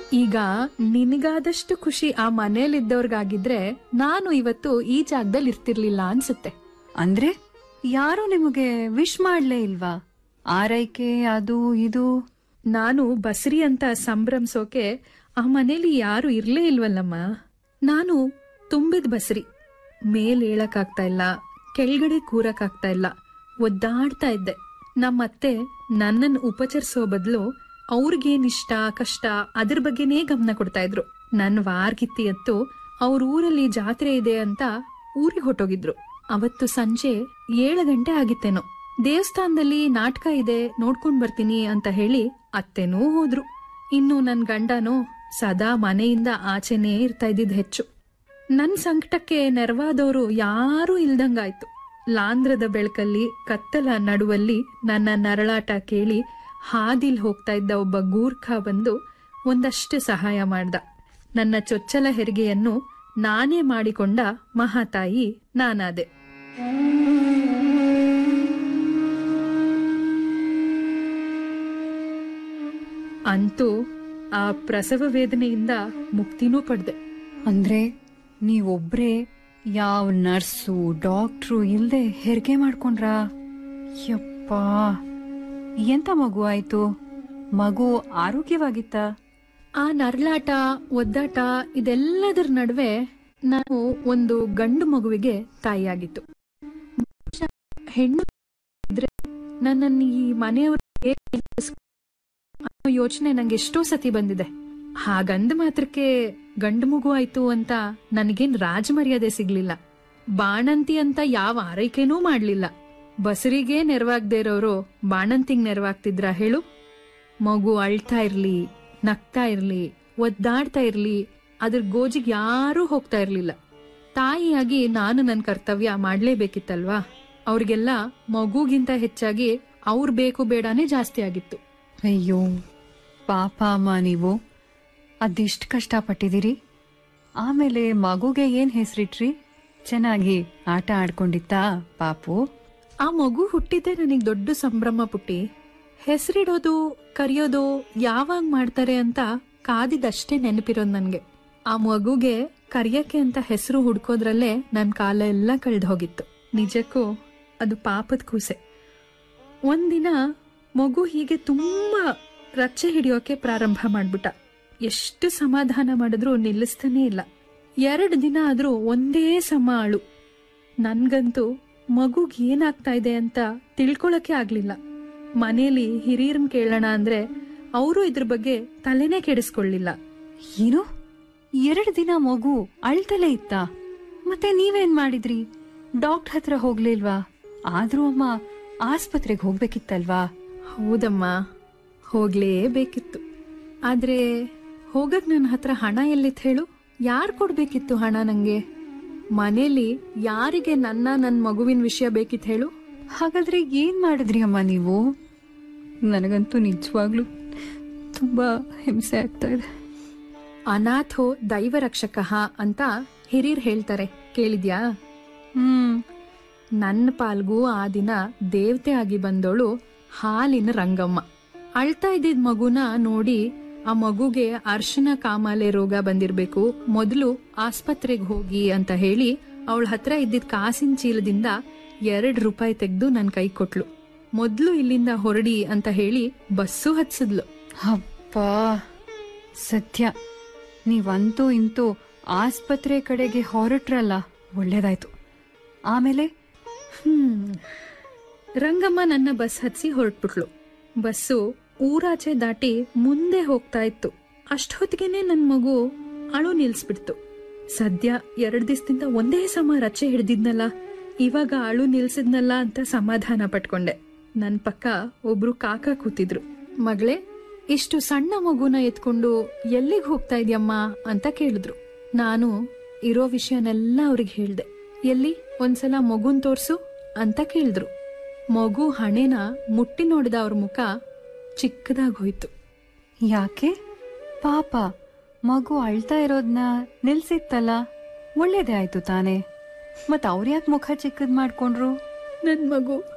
ಈಗ ನಿನಗಾದಷ್ಟು ಖುಷಿ ಆ ಮನೇಲಿದ್ದವ್ರಿಗಾಗಿದ್ರೆ ನಾನು ಇವತ್ತು ಈ ಜಾಗದಲ್ಲಿ ಇರ್ತಿರ್ಲಿಲ್ಲ ಅನ್ಸುತ್ತೆ ಅಂದ್ರೆ ಯಾರು ನಿಮಗೆ ವಿಶ್ ಮಾಡ್ಲೇ ಇಲ್ವಾ ಆರೈಕೆ ಅದು ಇದು ನಾನು ಬಸ್ರಿ ಅಂತ ಸಂಭ್ರಮಿಸೋಕೆ ಆ ಮನೇಲಿ ಯಾರು ಇರ್ಲೇ ಇಲ್ವಲ್ಲಮ್ಮ ನಾನು ತುಂಬಿದ ಬಸ್ರಿ ಮೇಲ್ ಏಳಕ್ಕಾಗ್ತಾ ಇಲ್ಲ ಕೆಳಗಡೆ ಕೂರಕ್ಕಾಗ್ತಾ ಇಲ್ಲ ಒದ್ದಾಡ್ತಾ ಇದ್ದೆ ನಮ್ಮತ್ತೆ ನನ್ನನ್ನು ಉಪಚರಿಸೋ ಬದಲು ಅವ್ರಿಗೇನಿಷ್ಟ ಕಷ್ಟ ಅದ್ರ ಬಗ್ಗೆನೇ ಗಮನ ಕೊಡ್ತಾ ಇದ್ರು ನನ್ ವಾರ್ಗಿತ್ತಿ ಎತ್ತು ಅವ್ರ ಊರಲ್ಲಿ ಜಾತ್ರೆ ಇದೆ ಅಂತ ಊರಿಗೆ ಹೊಟ್ಟೋಗಿದ್ರು ಅವತ್ತು ಸಂಜೆ ಏಳು ಗಂಟೆ ಆಗಿತ್ತೇನೋ ದೇವಸ್ಥಾನದಲ್ಲಿ ನಾಟಕ ಇದೆ ನೋಡ್ಕೊಂಡ್ ಬರ್ತೀನಿ ಅಂತ ಹೇಳಿ ಅತ್ತೆನೂ ಹೋದ್ರು ಇನ್ನು ನನ್ ಗಂಡನೋ ಸದಾ ಮನೆಯಿಂದ ಆಚೆನೇ ಇರ್ತಾ ಇದ್ದಿದ್ ಹೆಚ್ಚು ನನ್ ಸಂಕಟಕ್ಕೆ ನೆರವಾದವರು ಯಾರೂ ಇಲ್ದಂಗಾಯ್ತು ಲಾಂಧ್ರದ ಬೆಳಕಲ್ಲಿ ಕತ್ತಲ ನಡುವಲ್ಲಿ ನನ್ನ ನರಳಾಟ ಕೇಳಿ ಹಾದಿಲ್ ಹೋಗ್ತಾ ಇದ್ದ ಒಬ್ಬ ಗೂರ್ಖ ಬಂದು ಒಂದಷ್ಟು ಸಹಾಯ ಮಾಡ್ದ ನನ್ನ ಚೊಚ್ಚಲ ಹೆರಿಗೆಯನ್ನು ನಾನೇ ಮಾಡಿಕೊಂಡ ಮಹಾತಾಯಿ ನಾನಾದೆ ಅಂತೂ ಆ ಪ್ರಸವ ವೇದನೆಯಿಂದ ಮುಕ್ತಿನೂ ಪಡ್ದೆ ಅಂದ್ರೆ ನೀವೊಬ್ರೇ ಯಾವ ನರ್ಸು ಡಾಕ್ಟ್ರು ಇಲ್ದೆ ಹೆರಿಗೆ ಮಾಡ್ಕೊಂಡ್ರಾ ಯಪ್ಪಾ ಎಂತ ಮಗು ಆಯ್ತು ಮಗು ಆರೋಗ್ಯವಾಗಿತ್ತ ಆ ನರಳಾಟ ಒದ್ದಾಟ ಇದೆಲ್ಲದರ ನಡುವೆ ನಾನು ಒಂದು ಗಂಡು ಮಗುವಿಗೆ ತಾಯಿಯಾಗಿತ್ತು ಹೆಣ್ಣು ಇದ್ರೆ ನನ್ನನ್ನು ಈ ಮನೆಯವರು ಹೇಗೆ ನಿಲ್ಲಿಸ್- ಅನ್ನೋ ಯೋಚನೆ ನಂಗೆ ಎಷ್ಟೋ ಸತಿ ಬಂದಿದೆ ಹಾಗಂದ ಮಾತ್ರಕ್ಕೆ ಗಂಡು ಮಗು ಆಯ್ತು ಅಂತ ನನಗೇನ್ ರಾಜಮರ್ಯಾದೆ ಸಿಗ್ಲಿಲ್ಲ ಬಾಣಂತಿ ಅಂತ ಯಾವ ಆರೈಕೆನೂ ಮಾಡ್ಲಿಲ್ಲ ಬಸರಿಗೆ ನೆರವಾಗ್ದೇ ಇರೋರು ಬಾಣಂತಿಗ್ ನೆರವಾಗ್ತಿದ್ರ ಹೇಳು ಮಗು ಅಳ್ತಾ ಇರ್ಲಿ ನಗ್ತಾ ಇರ್ಲಿ ಒದ್ದಾಡ್ತಾ ಇರ್ಲಿ ಅದ್ರ ಗೋಜಿಗ್ ಯಾರೂ ಹೋಗ್ತಾ ಇರ್ಲಿಲ್ಲ ತಾಯಿಯಾಗಿ ನಾನು ನನ್ನ ಕರ್ತವ್ಯ ಮಾಡ್ಲೇಬೇಕಿತ್ತಲ್ವಾ ಅವ್ರಿಗೆಲ್ಲ ಮಗುಗಿಂತ ಹೆಚ್ಚಾಗಿ ಅವ್ರ್ ಬೇಕು ಬೇಡನೇ ಜಾಸ್ತಿ ಆಗಿತ್ತು ಅಯ್ಯೋ ಪಾಪ ಅಮ್ಮ ನೀವು ಅದೆಷ್ಟು ಕಷ್ಟಪಟ್ಟಿದ್ದೀರಿ ಆಮೇಲೆ ಮಗುಗೆ ಏನ್ ಹೆಸರಿಟ್ರಿ ಚೆನ್ನಾಗಿ ಆಟ ಆಡ್ಕೊಂಡಿತ್ತಾ ಪಾಪು ಆ ಮಗು ಹುಟ್ಟಿದ್ದೆ ನನಗ್ ದೊಡ್ಡ ಸಂಭ್ರಮ ಪುಟ್ಟಿ ಹೆಸರಿಡೋದು ಕರೆಯೋದು ಯಾವಾಗ ಮಾಡ್ತಾರೆ ಅಂತ ಕಾದಿದಷ್ಟೇ ನೆನಪಿರೋದು ನನ್ಗೆ ಆ ಮಗುಗೆ ಕರಿಯಕ್ಕೆ ಅಂತ ಹೆಸರು ಹುಡ್ಕೋದ್ರಲ್ಲೇ ನನ್ ಕಾಲ ಎಲ್ಲ ಕಳ್ದು ಹೋಗಿತ್ತು ನಿಜಕ್ಕೂ ಅದು ಪಾಪದ ಕೂಸೆ ಒಂದಿನ ಮಗು ಹೀಗೆ ತುಂಬಾ ರಚ್ಚೆ ಹಿಡಿಯೋಕೆ ಪ್ರಾರಂಭ ಮಾಡ್ಬಿಟ್ಟ ಎಷ್ಟು ಸಮಾಧಾನ ಮಾಡಿದ್ರೂ ನಿಲ್ಲಿಸ್ತಾನೇ ಇಲ್ಲ ಎರಡು ದಿನ ಆದ್ರೂ ಒಂದೇ ಸಮ ಅಳು ನನ್ಗಂತೂ ಮಗುಗ್ ಏನಾಗ್ತಾ ಇದೆ ಅಂತ ತಿಳ್ಕೊಳಕ್ಕೆ ಆಗ್ಲಿಲ್ಲ ಮನೇಲಿ ಹಿರಿಯರನ್ ಕೇಳೋಣ ಅಂದ್ರೆ ಅವರು ಇದ್ರ ಬಗ್ಗೆ ತಲೆನೇ ಕೆಡಿಸ್ಕೊಳ್ಳಿಲ್ಲ ಏನು ಎರಡು ದಿನ ಮಗು ಅಳ್ತಲೇ ಇತ್ತ ಮತ್ತೆ ನೀವೇನ್ ಮಾಡಿದ್ರಿ ಡಾಕ್ಟರ್ ಹತ್ರ ಹೋಗ್ಲಿಲ್ವಾ ಆದ್ರೂ ಅಮ್ಮ ಆಸ್ಪತ್ರೆಗೆ ಹೋಗ್ಬೇಕಿತ್ತಲ್ವಾ ಹೌದಮ್ಮ ಹೋಗ್ಲೇಬೇಕಿತ್ತು ಆದ್ರೆ ಹೋಗಕ್ ನನ್ನ ಹತ್ರ ಹಣ ಎಲ್ಲಿತ್ ಹೇಳು ಯಾರ್ ಕೊಡ್ಬೇಕಿತ್ತು ಹಣ ನಂಗೆ ಮನೇಲಿ ಯಾರಿಗೆ ನನ್ನ ನನ್ ಮಗುವಿನ ವಿಷಯ ಬೇಕಿತ್ ಹೇಳು ಹಾಗಾದ್ರೆ ಏನ್ ಮಾಡಿದ್ರಿ ಅಮ್ಮ ನೀವು ನನಗಂತೂ ನಿಜವಾಗ್ಲೂ ತುಂಬಾ ಹಿಂಸೆ ಆಗ್ತಾ ಇದೆ ಅನಾಥೋ ದೈವ ರಕ್ಷಕ ಅಂತ ಹಿರಿಯರ್ ಹೇಳ್ತಾರೆ ಕೇಳಿದ್ಯಾ ಹ್ಮ್ ನನ್ನ ಪಾಲ್ಗೂ ಆ ದಿನ ದೇವತೆ ಆಗಿ ಬಂದೋಳು ಹಾಲಿನ ರಂಗಮ್ಮ ಅಳ್ತಾ ಇದ್ದಿದ್ ಮಗುನ ನೋಡಿ ಆ ಮಗುಗೆ ಅರ್ಶನ ಕಾಮಾಲೆ ರೋಗ ಬಂದಿರ್ಬೇಕು ಮೊದಲು ಆಸ್ಪತ್ರೆಗೆ ಹೋಗಿ ಅಂತ ಹೇಳಿ ಅವಳ ಹತ್ರ ಇದ್ದಿದ್ ಕಾಸಿನ ಚೀಲದಿಂದ ಎರಡ್ ರೂಪಾಯಿ ತೆಗೆದು ನನ್ ಕೈ ಕೊಟ್ಲು ಮೊದ್ಲು ಇಲ್ಲಿಂದ ಹೊರಡಿ ಅಂತ ಹೇಳಿ ಬಸ್ಸು ಹತ್ಸಿದ್ಲು ಅಪ್ಪ ಸತ್ಯ ನೀವಂತೂ ಇಂತೂ ಆಸ್ಪತ್ರೆ ಕಡೆಗೆ ಹೊರಟ್ರಲ್ಲ ಒಳ್ಳೇದಾಯ್ತು ಆಮೇಲೆ ಹ್ಮ್ ರಂಗಮ್ಮ ನನ್ನ ಬಸ್ ಹತ್ಸಿ ಹೊರಟ್ಬಿಟ್ಲು ಬಸ್ಸು ಊರಾಚೆ ದಾಟಿ ಮುಂದೆ ಹೋಗ್ತಾ ಇತ್ತು ಅಷ್ಟೊತ್ತಿಗೆನೆ ನನ್ ಮಗು ಅಳು ನಿಲ್ಸ್ಬಿಡ್ತು ಸದ್ಯ ಎರಡ್ ದಿವಸದಿಂದ ಒಂದೇ ಸಮ ರಚೆ ಹಿಡ್ದಿದ್ನಲ್ಲ ಇವಾಗ ಅಳು ನಿಲ್ಸಿದ್ನಲ್ಲ ಅಂತ ಸಮಾಧಾನ ಪಟ್ಕೊಂಡೆ ನನ್ ಪಕ್ಕ ಒಬ್ರು ಕಾಕ ಕೂತಿದ್ರು ಮಗಳೇ ಇಷ್ಟು ಸಣ್ಣ ಮಗುನ ಎತ್ಕೊಂಡು ಎಲ್ಲಿಗ್ ಹೋಗ್ತಾ ಇದ್ಯಮ್ಮ ಅಂತ ಕೇಳಿದ್ರು ನಾನು ಇರೋ ವಿಷಯನೆಲ್ಲ ಅವ್ರಿಗೆ ಹೇಳ್ದೆ ಎಲ್ಲಿ ಒಂದ್ಸಲ ಮಗುನ್ ತೋರ್ಸು ಅಂತ ಕೇಳಿದ್ರು ಮಗು ಹಣೆನ ಮುಟ್ಟಿ ನೋಡಿದ ಅವ್ರ ಮುಖ ಚಿಕ್ಕದಾಗ್ ಹೋಯ್ತು ಯಾಕೆ ಪಾಪ ಮಗು ಅಳ್ತಾ ಇರೋದ್ನ ನಿಲ್ಸಿತ್ತಲ್ಲ ಒಳ್ಳೇದೇ ಆಯ್ತು ತಾನೇ ಮತ್ ಅವ್ರ್ಯಾಕ್ ಮುಖ ಚಿಕ್ಕದ್ ಮಾಡ್ಕೊಂಡ್ರು ನನ್ ಮಗು